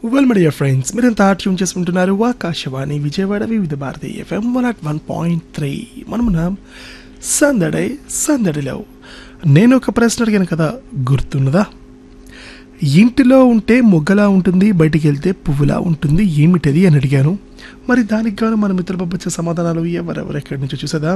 Well media friends మీరంతా tune చేసుకుంటున్నారు Akashvani Vijayawada Vividh Bharati FM one at one point three మనమున్నాం సందడే సందడిలో నేను ఒక ప్రశ్న అడిగాను కదా గుర్తున్నదా ఇంటిలో ఉంటే మొగ్గలా ఉంటుంది బయటికి వెళ్తే పువ్వులా ఉంటుంది ఏమిటది అని అడిగాను మరి దానికి గాను మన మిత్రులు పంపించే సమాధానాలు ఎవరెవరు ఎక్కడి నుంచో చూసేదా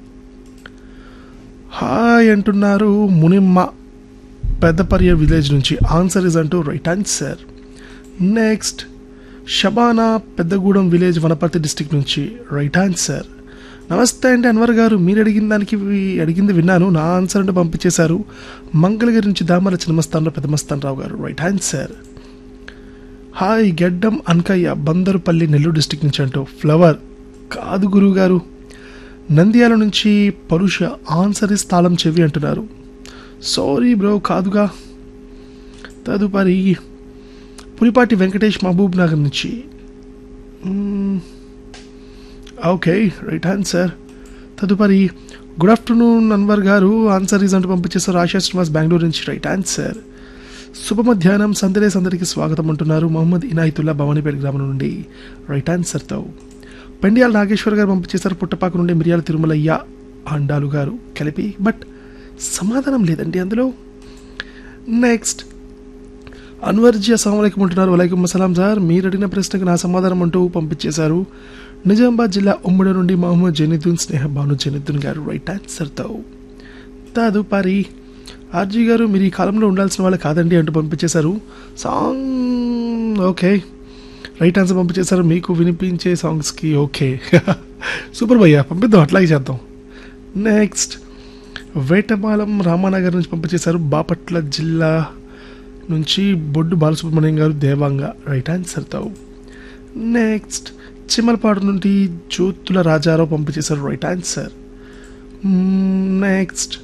హాయ్ అంటున్నారు మునిమ్మ పెద్దపర్య విలేజ్ నుంచి ఆన్సర్ ఇస్ అంటూ right answer next Shabana Peddagudem village Wanaparthy district నుంచి రైట్ ఆన్సర్ నమస్తే అండి అన్వర్ గారు మీరు అడిగిన దానికి వి- అడిగింది విన్నాను నా ఆన్సర్ అంటే పంపించేశారు మంగళగిరి నుంచి దామల చిన్నమస్తాన్లో పెద్దమస్తాన్ రావు గారు రైట్ ఆన్సర్ హాయ్ గెడ్డం అన్కయ్య బందరుపల్లి నెల్లూరు డిస్టిక్ నుంచి అంటూ ఫ్లవర్ కాదు గురువు గారు నంద్యాల నుంచి పరుష ఆన్సర్ ఇస్ తాళం చెవి అంటున్నారు సారీ బ్రో కాదుగా తదుపరి పులిపాటి వెంకటేష్ మహబూబ్ నగర్ నుంచి మ్మ్. ఓకే రైట్ ఆన్సర్ తదుపరి good afternoon Anwar garu answer is అంటూ పంపించేస్తారు ఆశా శ్రీనివాస్ బెంగళూరు నుంచి రైట్ ఆన్సర్ శుభ మధ్యాహ్నం సందడే సందడికి స్వాగతం అంటున్నారు మొహమ్మద్ ఇనాయతుల్లా భవానీపేట గ్రామం నుండి రైట్ ఆన్సర్తో పెండియాల నాగేశ్వర్ గారు పంపించేశారు పుట్టపాక నుండి మిరియాల తిరుమలయ్య అండాలు గారు కలిపి బట్ సమాధానం లేదండి అందులో నెక్స్ట్ అన్వర్జీ అస్సలం అంటున్నారు వలైకుమ్ అస్సలాం సార్ మీరు అడిగిన ప్రశ్నకు నా సమాధానం అంటూ పంపించేశారు నిజామాబాద్ జిల్లా ఉమ్మడి నుండి మహమ్మద్ జనీదున్ స్నేహ భాను జనీదున్ గారు రైట్ ఆన్సర్తో తదుపరి ఆర్జీ గారు మీరు ఈ కాలంలో ఉండాల్సిన వాళ్ళు కాదండి అంటూ పంపించేశారు సాంగ్ ఓకే రైట్ ఆన్సర్ పంపించేశారు మీకు వినిపించే సాంగ్స్కి ఓకే సూపర్ భయ్యా పంపిద్దాం అట్లాగే చేద్దాం నెక్స్ట్ వేటపాలెం రామానగర్ నుంచి పంపించేశారు బాపట్ల జిల్లా నుంచి బొడ్డు బాలసుబ్రహ్మణ్యం గారు దేవాంగ రైట్ ఆన్సర్తో నెక్స్ట్ చిమ్మలపాడు నుండి జ్యోతుల రాజారావు పంపించేశారు రైట్ ఆన్సర్ నెక్స్ట్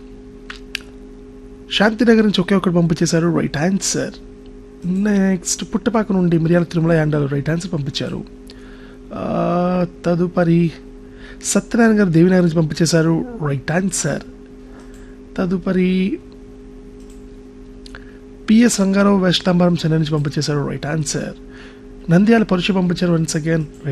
శాంతినగర్ నుంచి ఒకే ఒకటి పంపించేశారు రైట్ ఆన్సర్ నెక్స్ట్ పుట్టపాక నుండి మిరియాల తిరుమల యాండాలు రైట్ ఆన్సర్ పంపించారు ఆ, తదుపరి సత్యనారాయణ గారు దేవినగర్ నుంచి పంపించేశారు రైట్ ఆన్సర్ తదుపరి పిఎస్ రంగారావు వెస్ట్ నంబరం చెన్నై నుంచి పంపించేశారు రైట్ ఆన్సర్ నంద్యాల పరుష పంపించారు వన్స్ అగైన్